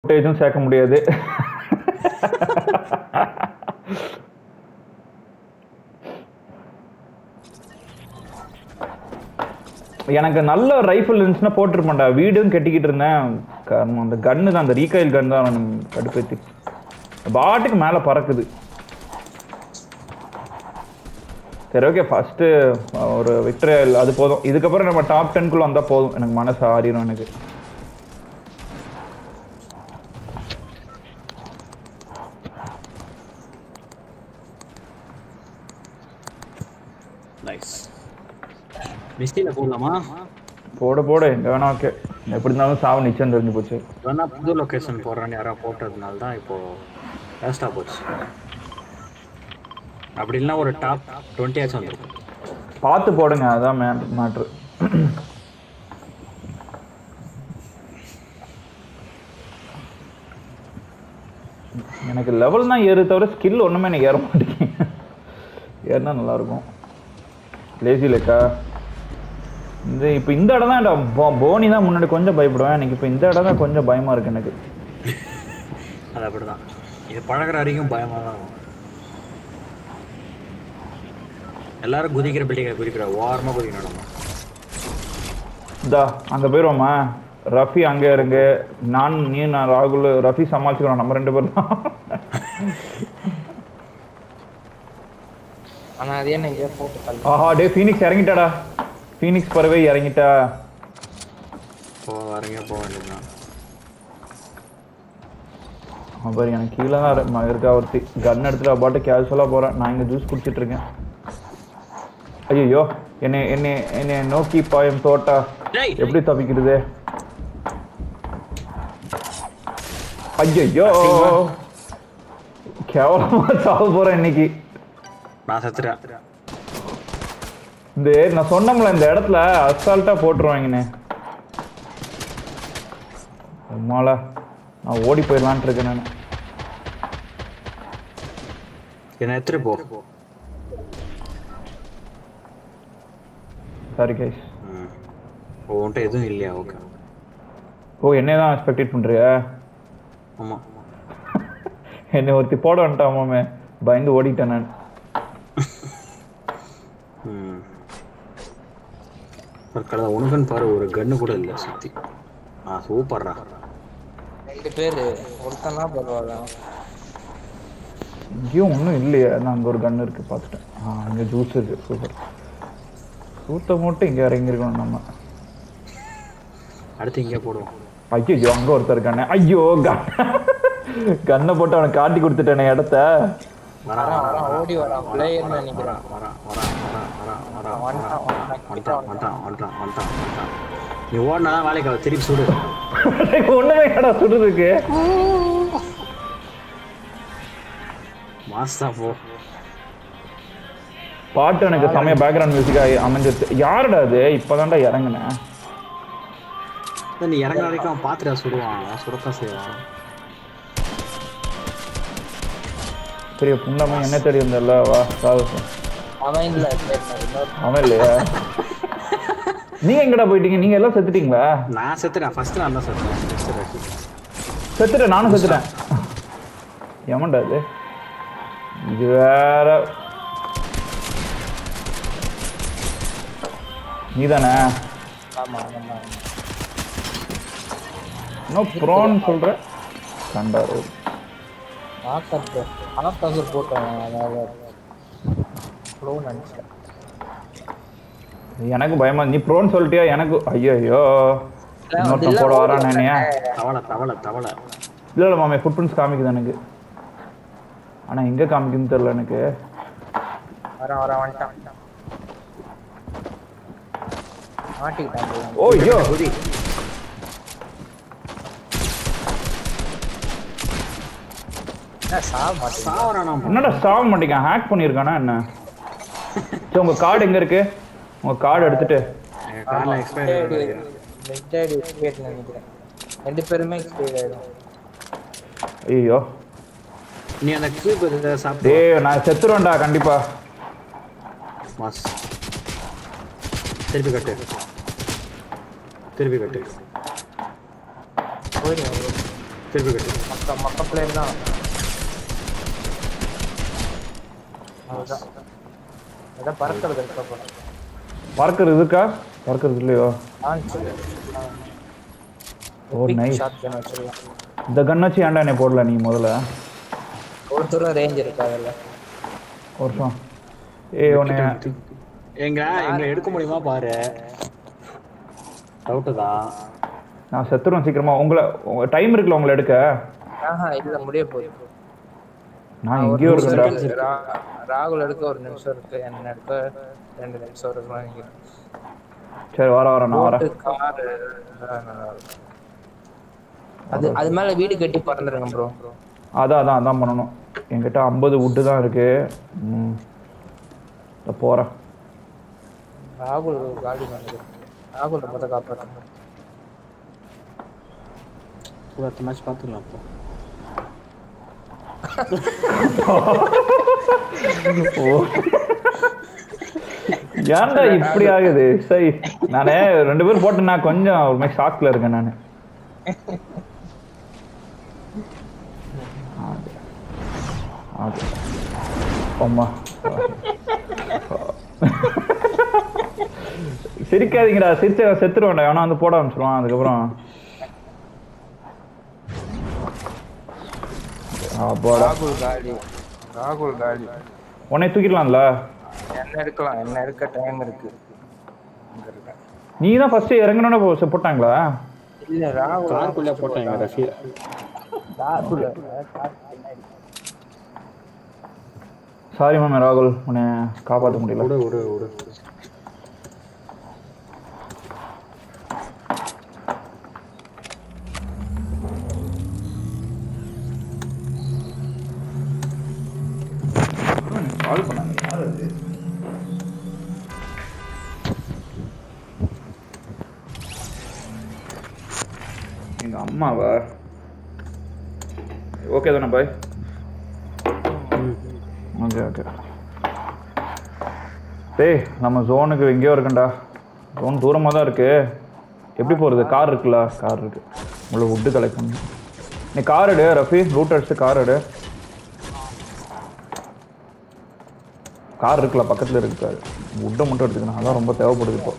ஃபுட்டேஜும் சேர்க்க முடியாது எனக்கு நல்ல ரைஃபிள் இருந்துச்சுன்னா போட்டிருப்பேன்டா வீடும் கட்டிக்கிட்டு இருந்தேன் காரணம் அந்த கன்னு தான் அந்த ரீகாயில் கன் தான் அவன் கடுப்பேத்தி பாட்டுக்கு மேலே பறக்குது சரி ஓகே ஃபஸ்ட்டு ஒரு விக்டரி அது போதும் இதுக்கப்புறம் நம்ம டாப் டென்குள்ளே வந்தால் போதும் எனக்கு மனசு ஆறிடும் எனக்கு நைஸ் மிஸ்டியில் போடலாமா போட போட எங்க வேணா ஓகே எப்படி இருந்தாலும் சாவு நிச்சயம் தெரிஞ்சு போச்சு வேணா புது லொக்கேஷன் போடுறேன்னு யாராவது போட்டதுனால தான் இப்போ வேஸ்ட்டாக போச்சு அப்படி இல்லைன்னா ஒரு டாப் டுவெண்ட்டி ஆச்சும் வந்துருக்கும் பார்த்து போடுங்க அதான் மே மேட்ரு எனக்கு லெவல் தான் ஏறு தவிர ஸ்கில் ஒன்றுமே எனக்கு ஏற மாட்டேங்குது ஏறினா நல்லா இருக்கும் லேசி லேக்கா இந்த இப்போ இந்த இடம் தான் போ- போனி தான் முன்னாடி கொஞ்சம் பயப்படுவேன் எனக்கு இப்போ இந்த இடம் தான் கொஞ்சம் பயமா இருக்கு எனக்கு அது அப்படிதான் இது பழகுற வரைக்கும் பயமாக தான் இருக்கும் எல்லாரும் குதிக்கிற பிள்ளைங்க குதிக்கிற ஓரமாக குதிக்கணும் நம்ம இதா அங்க போயிடுவோமா ரஃபி அங்க இருங்க நான் நீ நான் ராகுல் ரஃபி சமாளிச்சுக்கிறோம் நம்ம ரெண்டு பேரும் தான் ஆனா அது என்ன இங்கே போட்டு தள்ளு ஆஹா டே ஃபீனிக்ஸ் இறங்கிட்டாடா ஃபீனிக்ஸ் பறவை இறங்கிட்டா போ வரீங்க போக வேண்டியதுதான் அவர் எனக்கு கீழே தான் இரு- ம- இருக்கா ஒருத்தி கன் எடுத்துட்டு பாட்டு கேஷுவலாக போகிறேன் நான் இங்கே ஜூஸ் குடிச்சிட்டு இருக்கேன் ஐயோ என்னை என்னை என்னை நோக்கி பாயம் தோட்டா டேய், எப்படி தப்பிக்கிறது ஐயோ கேவலமா சாவ போறேன் இன்னைக்கு நான் செத்துறேன் இந்த நான் சொன்னோம்ல இந்த இடத்துல அசால்ட்டா போட்டுருவாங்கண்ணே அம்மாளா நான் ஓடி போயிடலான்ட்டு இருக்கேன் நான் என்ன எடுத்துட்டு போ சாரி கைஸ் ம் ஓ, உன்கிட்ட எதுவும் இல்லையா ஓகே ஓ என்னைய தான் எக்ஸ்பெக்டேட் பண்றியா ஆமாம் என்னை ஒருத்தி போட வந்துட்டாமாமே பயந்து ஓடிட்டேன் நான் ம் ஒரு கடை உனக்குன்னு பாரு ஒரு கன்னு கூட இல்லை சுத்தி ஆ சூப்பர்ரா ரெண்டு பேரு ஒருத்தனா பரவாயில்ல இங்கேயும் ஒன்றும் இல்லையே நான் அங்கே ஒரு கன் இருக்கு பார்த்துட்டேன் ஆ இங்கே ஜூஸ் இருக்கு சூப்பர் சூத்த மட்டும் இங்கே இறங்கியிருக்கணும் நம்ம அடுத்து இங்கே போடுவோம் ஐயோ அங்கே ஒருத்தர் இருக்கானே ஐயோ கன் கண்ணை போட்டு அவனை காட்டி கொடுத்துட்டானே இடத்த வரா வரான் வரா வரான் ஓடி வரான் பிளேயர்னு நினைக்கிறேன் வரா வரா வரா வரா வரா வரா வந்துட்டான் வந்துட்டான் வந்துட்டான் வந்துட்டான் வந்துட்டான் வந்துட்டான் வந்துட்டான் நீ ஓடினா தான் வேலைக்கு ஆகும். திருப்பி சுடு ஒண்ணுமே கடா சுடுறதுக்கு மாஸ்டா போ பாட்டு எனக்கு செமைய பேக்ரவுண்ட் மியூசிக்காக அமைஞ்சிருச்சு யாருடா அது இப்போதான்டா இறங்குனேன் நீ இறங்குற வரைக்கும் அவன் பார்த்துட்டா சுடுவான் அவன் சுடத்தான் செய்வான் பெரிய புண்ணமே என்ன தெரியும் தெரியல வா சாவு அவன் இல்ல கேட்டான் இன்னொரு அவன் இல்லையா நீங்க எங்கடா போயிட்டீங்க நீங்க எல்லாம் செத்துட்டீங்களா நான் செத்துறேன் ஃபர்ஸ்ட் நான் தான் செத்துறேன் Next ரஷி. செத்துட்டேன் நானும் செத்துட்டேன் எவன்டா இது இது வேற நீதானே ஆமா ஆமா இன்னும் ப்ரோன்னு சொல்ற கண்டாரு நாக்கத்து நாக்கத்து போட்டேன் அதாவது ஃப்ளோ நினச்சேன் எனக்கு பயமா நீ ப்ரோன்னு சொல்லிட்டியா எனக்கு ஐயோ ஐயோ இன்னொருத்தன் போட வரான் நினையா தவளை தவளை தவளை இல்ல இல்ல மாமே ஃபுட் பிரிண்ட்ஸ் காமிக்குது எனக்கு ஆனா எங்க காமிக்குதுன்னு தெரியல எனக்கு வரான் வரான் வந்துட்டான் மாட்டிக்கிட்டான் போய். ஓ ஐயோ குதி என்ன சாக மாட்டேன் சாவறானா என்னடா சாவ மாட்டேங்க ஹேக் பண்ணியிருக்கானா என்ன சரி உங்க கார்டு எங்க இருக்கு உங்க கார்டு எடுத்துட்டு என் கார்ல எக்ஸ்பயர் மெட்டேடி எக்ஸ்பேட் நினைக்கிறேன் ரெண்டு பேருமே எக்ஸ்பேட் ஆயிடும் ஐயோ நீ அந்த கியூப் சாப்பிட்டு டேய் நான் செத்துருவேன்டா கண்டிப்பா மாஸ் திருப்பி கட்டு திருப்பி கட்டு போயிடுவோம் திருப்பி கட்டு மொத்த மொத்த பிளேன் தான் அதுதான் அதான் பறக்கிறது இருக்க போறேன் பறக்கிறது இருக்கா பறக்கிறது இல்லையோ ஓ நைஸ் ஷார்ட் கன் வச்சிருக்கலாம் இந்த கண்ணாச்சு ஏன்டா என்னை போடல நீ முதல்ல ஒரு தூரம் ரேஞ்ச் இருக்கு அதில் ஒரு வருஷம் ஏய் உன்னை எங்க எங்களை எடுக்க முடியுமா பாரு டவுட்டு தான் நான் செத்துருவேன் சீக்கிரமா உங்களை டைம் இருக்குல்ல உங்களை எடுக்க ஆஹா இல்ல முடிய போகுது நான் எங்கேயோ இருக்கேன்டா ரா- ராகுல் எடுக்க ஒரு நிமிஷம் இருக்கு என்ன எடுக்க ரெண்டு நிமிஷம் இருக்கலாம் நினைக்கிறேன் சரி வர வரேன் நான் வரேன் கார் அது அது மேல வீடு கட்டி பறந்துருங்க ப்ரோ அதான் அதான் அதான் பண்ணணும் என்கிட்ட ஐம்பது வுட்டு தான் இருக்கு ம் இதோ போறேன் ராகுல் காலி பண்ணுது ராகுல் ரொம்ப காப்பாற்றுங்க ஒரு அடுத்த மேட்ச் பார்த்துக்கலாம் அப்போ ஓ ஏன்டா இப்படி ஆகுது சரி நானே ரெண்டு பேரும் போட்டு நான் கொஞ்சம் ஒரு மாதிரி ஷாக்ல இருக்கேன் நான் அம்மா சிரிக்காதீங்கடா சிரிச்ச செத்துருவேன்டா எவனா வந்து போட ஆரம்பிச்சிருவான் அதுக்கப்புறம் அப்பாடா ராகுல் காலி ராகுல் காலி உன்னை தூக்கிடலாம்ல என்ன எடுக்கலாம் என்ன எடுக்க டைம் இருக்கு இங்க இருக்கேன். நீ தான் ஃபர்ஸ்ட் இறங்கணும்னு போ- போட்டாங்களா இல்ல ராகுல் காருக்குள்ளே போட்டாங்க ரஃபி ராகுல் கார் பின்னாடி. சாரி மேம் ராகுல் உன்னை காப்பாற்ற முடியல விடு விடு விடு கால் பண்ணாங்க யார் அது எங்க அம்மாவா ஓகே தானே பாய் ஓகே ஓகே டேய் நம்ம ஜோனுக்கு எங்கேயோ இருக்கேன்டா ஜோன் தூரமாக தான் இருக்கு எப்படி போகிறது கார் இருக்குல்ல கார் இருக்கு உங்களை வுட்டு கலெக்ட் பண்ணு நீ கார் எடு ரஃபி ரூட் அடிச்சு கார் எடு கார் இருக்குல்ல பக்கத்தில் இருக்கு கார் வுட்டை மட்டும் எடுத்துக்கணும் அதான் ரொம்ப தேவைப்படுது இப்போ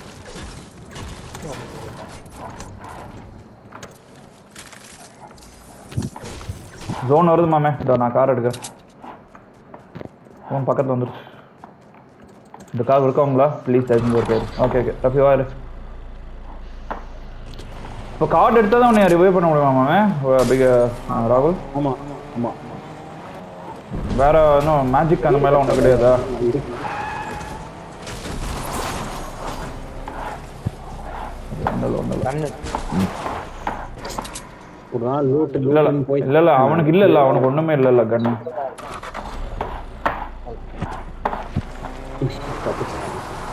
ஜோன் வருது மாமே இதோ நான் கார் எடுக்கிறேன் ஜோன் பக்கத்தில் வந்துருச்சு இந்த கார் இருக்கவங்களா ப்ளீஸ் தயவு ஒரு பேர் ஓகே ஓகே ரஃபி வாரு இப்போ கார்டு எடுத்தால் தான் உன்னை ரிவைவ் பண்ண முடியுமா மாமே பிக ராகுல் ஆமாம் ஆமாம் வேற இன்னும் மேஜிக் அந்த மாதிரிலாம் ஒன்றும் கிடையாதா ஒன்றும் ஒன்றும் கண்ணு ஒரு நாள் லூட்டு இல்ல இல்ல லூட்டுன்னு போய் இல்ல இல்ல அவனுக்கு இல்ல இல்ல அவனுக்கு ஒண்ணுமே இல்ல இல்ல கண்ணு தப்பிச்சாங்க.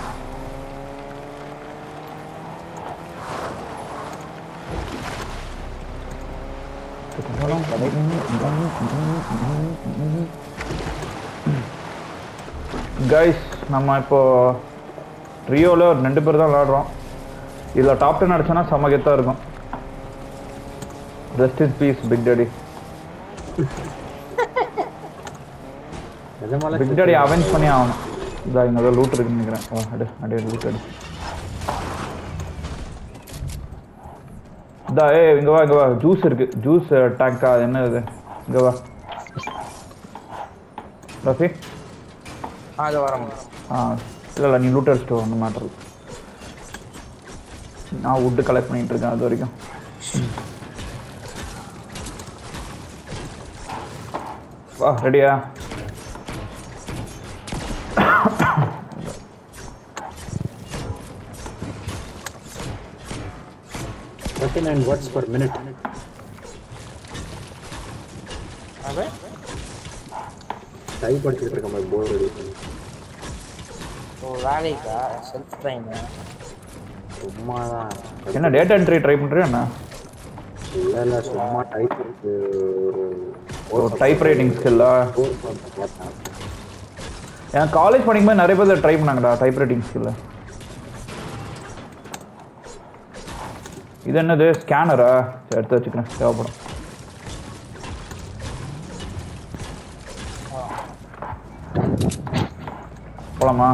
கைஸ் நம்ம இப்போ ரியோவில் ஒரு ரெண்டு பேர் தான் விளாடுறோம் இதில் டாப் டென் அடிச்சோன்னா செம்ம கெத்தாக இருக்கும் rest in peace big daddy நிஜமாலே பிக் டேடி அவெஞ்ச் பண்ணி ஆகணும் இதா இங்கே ஏதோ லூட் இருக்குன்னு நினைக்கிறேன் ஓ அடு அடி லூட் அடி இதா ஏ இங்க வா இங்க வா ஜூஸ் இருக்கு ஜூஸ் டேங்கா என்ன இது இங்க வா ரஃபி ஆ அது வர முடியும் ஆ இல்லை இல்லை நீ லூட் அடிச்சிட்டு ஒன்றும் மேட்டர் நான் வுட்டு கலெக்ட் பண்ணிட்டு இருக்கேன் அது வரைக்கும் வா ரெடியா thirty nine words per minute அவன் டைப் படிச்சுட்டு இருக்க மாதிரி போர் ரெடி பண்ணி ஓ வேலைக்கா செல்ஃப் டைம் சும்மா தான் என்ன டேட்டா என்ட்ரி ட்ரை பண்ணுறியா என்ன இல்லை இல்லை சும்மா டைப் இருக்கு ஒரு ஒரு டைப் ரைட்டிங் ஸ்கில்லா கோர் பார்த்தேன் என் காலேஜ் படிக்கும்போது நிறைய பேர் ட்ரை பண்ணாங்கடா டைப் ரைட்டிங் ஸ்கில்ல இது என்னது ஸ்கேனரா எடுத்து வச்சுக்கிறேன் தேவைப்படும் போலாமா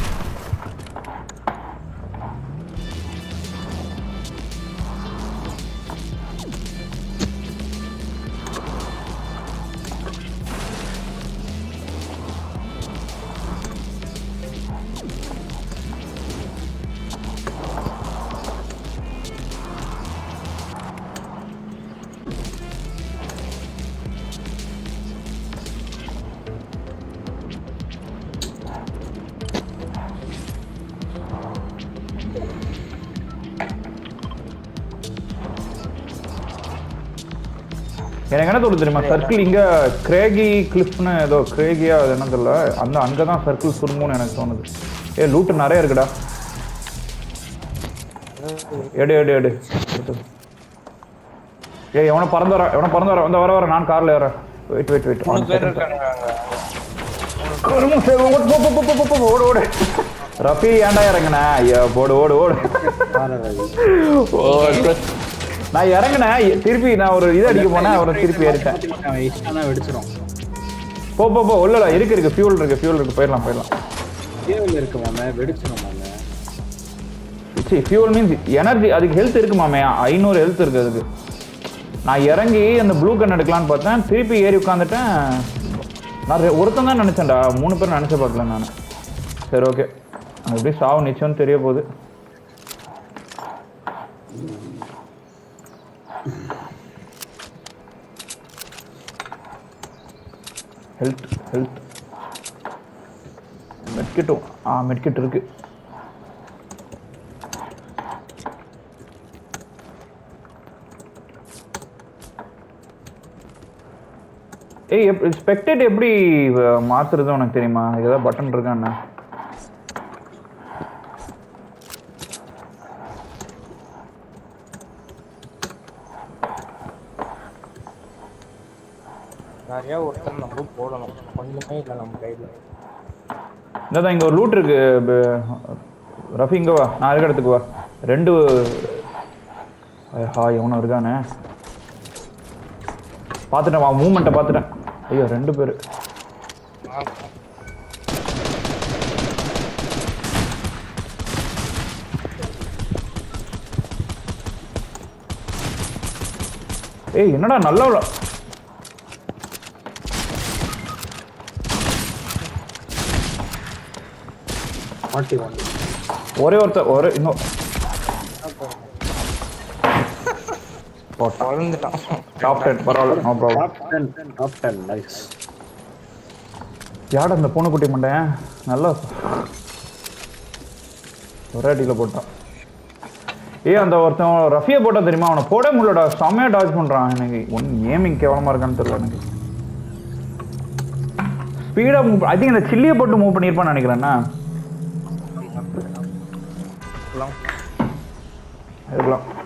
எனக்கு என்ன தோணுது தெரியுமா சர்க்கிள் இங்க கிரேகி கிளிஃப்னு ஏதோ கிரேகியா அது என்ன தெரியல அந்த அங்கே தான் சர்க்கிள் சுருங்கும்னு எனக்கு தோணுது ஏ லூட்டு நிறைய இருக்குடா எடு எடு எடு எடுத்து. ஏய் எவனை பறந்து வர எவனை பறந்து வர வந்து வர வர நான் கார்ல ஏறேன் வெயிட் வெயிட் வெயிட் மூணு பேர் இருக்காங்க அங்க. கருமம் சரி, ஓடு, போ, போ, போ, போ, போ, போ, ஓடு ஓடு ரஃபி ஏன்டா இறங்குன ஐயா போடு ஓடு ஓடு பாரு ரவி. ஓடு. நான் இறங்குனேன் திருப்பி நான் ஒரு இது அடிக்க போனேன் அவரை திருப்பி ஏறிட்டேன் அவன் இஷ்டம்னா வெடிச்சிடும் போ போ போ உள்ள இல்ல, இருக்கு இருக்கு ஃபியூல் இருக்கு ஃபியூல் இருக்கு போயிடலாம் போயிடலாம் தேவையில் இருக்கு மாமே வெடிச்சிடும் மாமே சரி ஃபியூல் மீன்ஸ் எனர்ஜி அதுக்கு ஹெல்த் இருக்கு மாமே ஐநூறு ஹெல்த் இருக்கு அதுக்கு நான் இறங்கி அந்த ப்ளூ கன் எடுக்கலான்னு பார்த்தேன் திருப்பி ஏறி உட்காந்துட்டேன் நான் ரெ- ஒருத்தன் தான் நினச்சேன்டா மூணு பேர் நினச்ச பார்க்கல நான் சரி ஓகே எப்படி சாவு நிச்சயம்னு தெரிய போகுது ஹெல்த் ஹெல்த் மெட்கிட்டும் ஆ மெட்கிட் இருக்கு ஏய் எப் ஸ்பெக்டேட் எப்படி அஹ், மாத்துறது உனக்கு தெரியுமா இதுக்கு ஏதாவது பட்டன் இருக்கான்னு நிறைய ஒருத்தர் நம்ம போடணும் ஒண்ணுமே இல்லை நம்ம கையில இதான் இங்க ஒரு லூட் இருக்கு ப- ரஃபி இங்க வா நான் இருக்க இடத்துக்கு வா ரெண்டு ஹா எவனும் இருக்கானே பார்த்துட்டேன் வா மூமெண்ட்டை பார்த்துட்டேன் ஐயோ ரெண்டு பேர் ஏய் என்னடா நல்லா விளா ஃபார்ட்டி ஒன் ஒரே ஒருத்தர் ஒரே இன்னும் போட்டான் வளர்ந்துட்டான் டாப் டென் பரவாயில்ல no problem top ten top ten nice யாட அந்த பூனைக்குட்டி மண்டேன் நல்லா ஒரே அடியில் போட்டான் ஏ அந்த ஒருத்தன் ரஃபியை போட்டா தெரியுமா அவனை போட முடியலடா செம்மையா டாச் பண்றான் எனக்கு ஒன் ஏமிங் கேவலமா இருக்கான்னு தெரியல எனக்கு ஸ்பீடா மூவ் ஐ திங்க் இந்த சில்லியை போட்டு மூவ் பண்ணியிருப்பான்னு நினைக்கிறேன்னா இருக்கலாம்